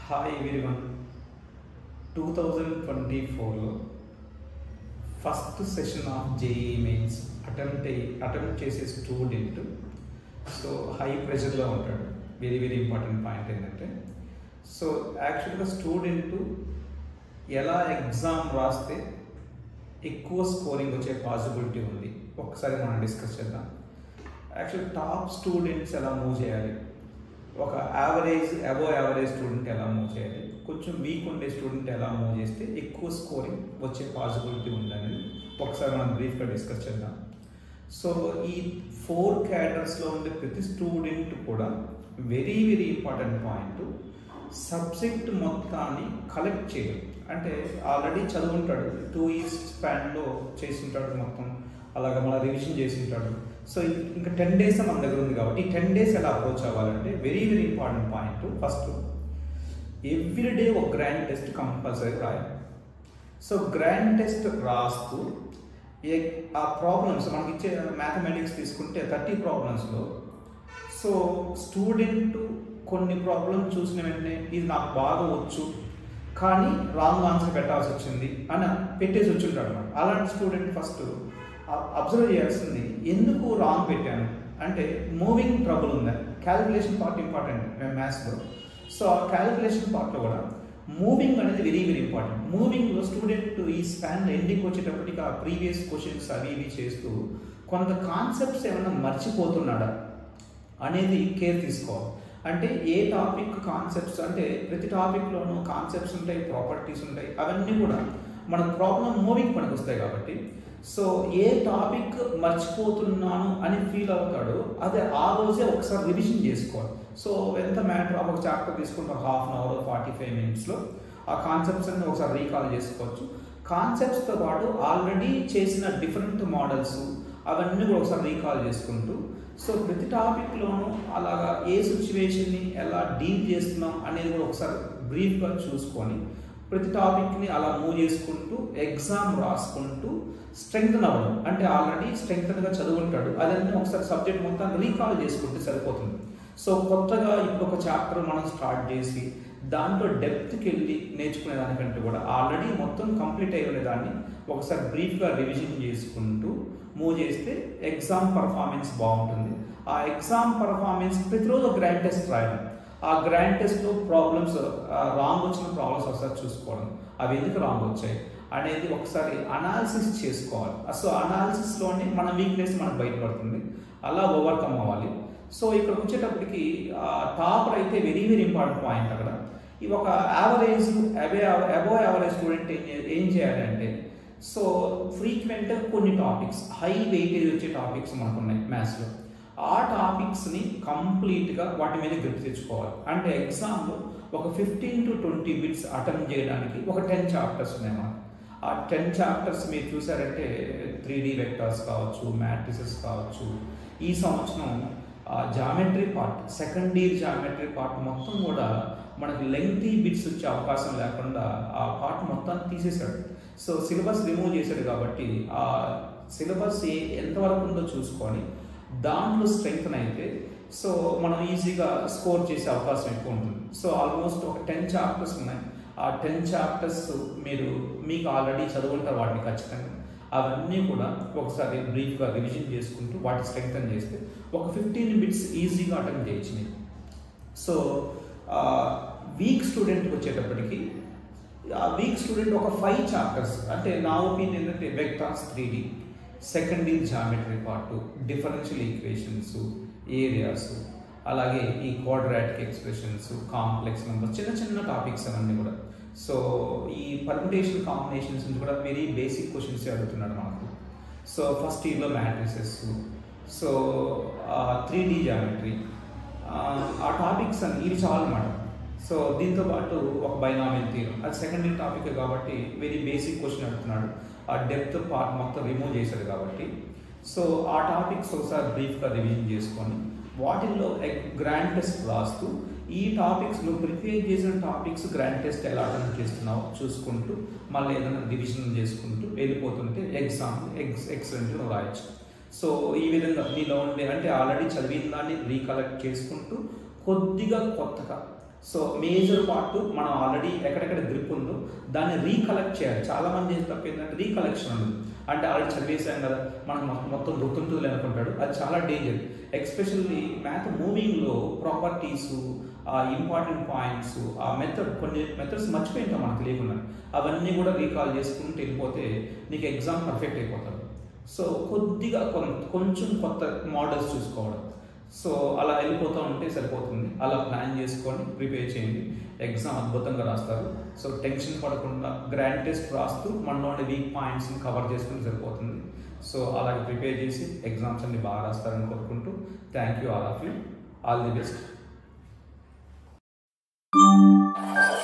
hi everyone two thousand twenty ఫోర్లో first session of JEE mains attempt అయ్యి attempt చేసే student so high ప్రెషర్లో ఉంటాడు వెరీ వెరీ ఇంపార్టెంట్ పాయింట్ ఏంటంటే so యాక్చువల్గా స్టూడెంట్ ఎలా ఎగ్జామ్ రాస్తే ఎక్కువ స్కోరింగ్ వచ్చే పాసిబిలిటీ ఉంది ఒకసారి మనం డిస్కస్ చేద్దాం యాక్చువల్ టాప్ స్టూడెంట్స్ ఎలా మూవ్ చేయాలి ఒక యావరేజ్ అబో యావరేజ్ స్టూడెంట్ ఎలా మూవ్ చేయాలి కొంచెం వీక్ ఉండే స్టూడెంట్ ఎలా మూవ్ చేస్తే ఎక్కువ స్కోరింగ్ వచ్చే పాసిబిలిటీ ఉందని ఒకసారి మనం బ్రీఫ్గా డిస్కస్ చేద్దాం సో ఈ ఫోర్ క్యాడర్స్లో ఉండే ప్రతి స్టూడెంట్ కూడా very very important point subject మొత్తాన్ని కలెక్ట్ చేయడం అంటే ఆల్రెడీ చదువుంటాడు టూ ఇయర్స్ స్పాన్లో చేసి ఉంటాడు మొత్తం అలాగే మళ్ళీ రివిజన్ చేసి ఉంటాడు సో ఇంకా టెన్ డేస్ మన దగ్గర ఉంది కాబట్టి ఈ టెన్ డేస్ ఎలా అప్రోచ్ అవ్వాలంటే very very important point first every day ఒక గ్రాండ్ టెస్ట్ కంపల్సరీ రాయాలి సో గ్రాండ్ టెస్ట్ రాస్తూ ఏ ఆ ప్రాబ్లమ్స్ మనకి ఇచ్చే మ్యాథమెటిక్స్ తీసుకుంటే థర్టీ ప్రాబ్లమ్స్లో సో స్టూడెంట్ కొన్ని ప్రాబ్లమ్స్ చూసిన వెంటనే ఇది నాకు బాగా వచ్చు కానీ రాంగ్ ఆన్సర్ పెట్టాల్సి వచ్చింది అని పెట్టేసి వచ్చుంటాడు అనమాట అలాంటి స్టూడెంట్ ఫస్ట్ అబ్జర్వ్ చేయాల్సింది ఎందుకు రాంగ్ పెట్టాను అంటే మూవింగ్ ట్రబుల్ ఉందా క్యాలిక్యులేషన్ పార్ట్ ఇంపార్టెంట్ మ్యాథ్స్లో సో ఆ క్యాలిక్యులేషన్ పార్ట్లో కూడా మూవింగ్ అనేది వెరీ వెరీ ఇంపార్టెంట్ మూవింగ్లో స్టూడెంట్ ఈ స్పాన్ ఎండింగ్ వచ్చేటప్పటికి ఆ ప్రీవియస్ క్వశ్చన్స్ అవి ఇవి చేస్తూ కొంత కాన్సెప్ట్స్ ఏమైనా మర్చిపోతున్నాడా అనేది కేర్ తీసుకోవాలి అంటే ఏ టాపిక్ కాన్సెప్ట్స్ అంటే ప్రతి టాపిక్లోనూ కాన్సెప్ట్స్ ఉంటాయి ప్రాపర్టీస్ ఉంటాయి అవన్నీ కూడా మన ప్రాబ్లం మూవింగ్ పనికి వస్తాయి కాబట్టి సో ఏ టాపిక్ మర్చిపోతున్నాను అని ఫీల్ అవుతాడో అదే ఆ రోజే ఒకసారి రివిజన్ చేసుకోవాలి సో ఎంత మ్యాటర్ ఒక చాప్టర్ తీసుకుంటాం half an hour forty five మినిట్స్లో ఆ కాన్సెప్ట్స్ అన్ని ఒకసారి రీకాల్ చేసుకోవచ్చు కాన్సెప్ట్స్తో పాటు ఆల్రెడీ చేసిన డిఫరెంట్ మోడల్స్ అవన్నీ కూడా ఒకసారి రీకాల్ చేసుకుంటూ సో ప్రతి టాపిక్లోనూ అలాగా ఏ సిచ్యువేషన్ని ఎలా డీల్ చేస్తున్నాం అనేది కూడా ఒకసారి బ్రీఫ్గా చూసుకొని ప్రతి టాపిక్ని అలా మూవ్ చేసుకుంటూ ఎగ్జామ్ రాసుకుంటూ స్ట్రెంగ్తన్ అవ్వడం అంటే ఆల్రెడీ స్ట్రెంగ్తన్గా చదువుంటాడు అదన్నీ ఒకసారి సబ్జెక్ట్ మొత్తం రీకాల్ చేసుకుంటే సరిపోతుంది సో కొత్తగా ఇప్పుడు ఒక చాప్టర్ మనం స్టార్ట్ చేసి దాంట్లో డెప్త్కి వెళ్ళి నేర్చుకునే దానికంటే కూడా ఆల్రెడీ మొత్తం కంప్లీట్ అయి ఉండేదాన్ని ఒకసారి బ్రీఫ్గా రివిజన్ చేసుకుంటూ మూవ్ చేస్తే ఎగ్జామ్ పర్ఫార్మెన్స్ బాగుంటుంది ఆ ఎగ్జామ్ పర్ఫార్మెన్స్ ప్రతిరోజు గ్రాండ్ టెస్ట్ రాయడం ఆ గ్రాండ్ టెస్ట్లో ప్రాబ్లమ్స్ రాంగ్ వచ్చిన ప్రాబ్లమ్స్ ఒకసారి చూసుకోవడం అవి ఎందుకు రాంగ్ వచ్చాయి అనేది ఒకసారి అనాలిసిస్ చేసుకోవాలి సో అనాలిసిస్లోనే మన వీక్నెస్ మనకు బయటపడుతుంది అలా ఓవర్కమ్ అవ్వాలి సో ఇక్కడ వచ్చేటప్పటికి టాపర్ అయితే వెరీ వెరీ ఇంపార్టెంట్ పాయింట్ అక్కడ ఈ ఒక యావరేజ్ అబే అబో యావరేజ్ స్టూడెంట్ ఏం ఏం చేయాలంటే సో ఫ్రీక్వెంట్గా కొన్ని టాపిక్స్ హై వెయిటేజ్ వచ్చే టాపిక్స్ మనకు ఉన్నాయి మ్యాథ్స్లో ఆ టాపిక్స్ని కంప్లీట్గా వాటి మీద గ్రిప్ తెచ్చుకోవాలి అంటే ఎగ్జామ్లో ఒక fifteen to twenty bits attempt చేయడానికి ఒక టెన్ చాప్టర్స్ ఉన్నాయి మనకు ఆ టెన్ చాప్టర్స్ మీరు చూసారంటే త్రీ డి వెక్టర్స్ కావచ్చు మ్యాట్రిసెస్ కావచ్చు ఈ సంవత్సరం geometry part second year geometry part మొత్తం కూడా మనకి లెంగ్తీ బిట్స్ వచ్చే అవకాశం లేకుండా ఆ పార్ట్ మొత్తాన్ని తీసేశాడు సో సిలబస్ రిమూవ్ చేశాడు కాబట్టి ఆ సిలబస్ ఏ ఎంతవరకు ఉందో చూసుకొని దాంట్లో స్ట్రెంగ్త్ అయితే సో మనం ఈజీగా స్కోర్ చేసే అవకాశం ఎక్కువ ఉంటుంది సో ఆల్మోస్ట్ ఒక టెన్ చాప్టర్స్ ఉన్నాయి ఆ టెన్ చాప్టర్స్ మీరు మీకు ఆల్రెడీ చదువుంటారు వాటిని ఖచ్చితంగా అవన్నీ కూడా ఒకసారి బ్రీఫ్గా రివిజన్ చేసుకుంటూ వాటి స్ట్రెంగ్తన్ చేస్తే ఒక ఫిఫ్టీన్ మినిట్స్ ఈజీగా అటెంప్ట్ చేయొచ్చు మీరు సో వీక్ స్టూడెంట్కి వచ్చేటప్పటికి ఆ వీక్ స్టూడెంట్ ఒక ఫైవ్ చాప్టర్స్ అంటే నా ఒపీనియన్ ఏంటంటే vectors three D second year geometry part differential equations areas అలాగే ఈ క్వాడ్రాటిక్ ఎక్స్ప్రెషన్స్ కాంప్లెక్స్ నెంబర్స్ చిన్న చిన్న టాపిక్స్ అవన్నీ కూడా సో ఈ పర్మిటేషన్ కాంబినేషన్స్ నుంచి కూడా వెరీ బేసిక్ క్వశ్చన్స్ అడుగుతున్నాడు మనకు సో ఫస్ట్ ఇయర్లో matrices so three D geometry ఆ టాపిక్స్ అని ఇవి చాలు అన్నమాట సో దీంతో పాటు ఒక బైనామిల్ థియరం అది సెకండ్ ఇయర్ టాపిక్ కాబట్టి వెరీ బేసిక్ క్వశ్చన్ అడుగుతున్నాడు ఆ డెప్త్ పార్ట్ మొత్తం రిమూవ్ చేశాడు కాబట్టి సో ఆ టాపిక్స్ ఒకసారి బ్రీఫ్గా రివిజన్ చేసుకొని వాటిల్లో గ్రాండ్ టెస్ట్ రాస్తూ ఈ టాపిక్స్ నువ్వు ప్రిపేర్ చేసిన టాపిక్స్ గ్రాండ్ టెస్ట్ ఎలా అటెంప్ట్ చేస్తున్నావో చూసుకుంటూ మళ్ళీ ఏదైనా రివిజన్ చేసుకుంటూ వెళ్ళిపోతుంటే ఎగ్జామ్ ఎక్స్ ఎక్సలెంట్ నువ్వు రాయొచ్చు సో ఈ విధంగా నీలో ఉండే అంటే ఆల్రెడీ చదివిన దాన్ని రీకలెక్ట్ చేసుకుంటూ కొద్దిగా కొత్తగా సో మేజర్ పార్ట్ మనం ఆల్రెడీ ఎక్కడెక్కడ గ్రిప్ ఉందో దాన్ని రీకలెక్ట్ చేయాలి చాలా మంది తప్ప ఏంటంటే రీకలెక్షన్ ఉంది అంటే ఆల్రెడీ చదివేసాం కదా మనకు మొత్తం మొత్తం గుర్తుంటుంది అనుకుంటాడు అది చాలా డేంజర్ ఎక్స్పెషల్లీ మ్యాథ్ మూవింగ్లో ప్రాపర్టీస్ ఆ ఇంపార్టెంట్ పాయింట్స్ ఆ మెథడ్ కొన్ని మెథడ్స్ మర్చిపోయింటాం మనకు తెలియకుండా అవన్నీ కూడా రీకాల్ చేసుకుంటూ వెళ్ళిపోతే నీకు ఎగ్జామ్ పర్ఫెక్ట్ అయిపోతాడు సో కొద్దిగా కొంచెం కొత్త మోడల్స్ చూసుకోవడం సో అలా వెళ్ళిపోతూ ఉంటే సరిపోతుంది అలా ప్లాన్ చేసుకొని ప్రిపేర్ చేయండి ఎగ్జామ్ అద్భుతంగా రాస్తారు సో టెన్షన్ పడకుండా గ్రాండ్ టెస్ట్ రాస్తూ మనలోని వీక్ పాయింట్స్ని కవర్ చేసుకుని సరిపోతుంది సో అలాగే ప్రిపేర్ చేసి ఎగ్జామ్స్ అన్ని బాగా రాస్తారని కోరుకుంటూ thank you all of you all the best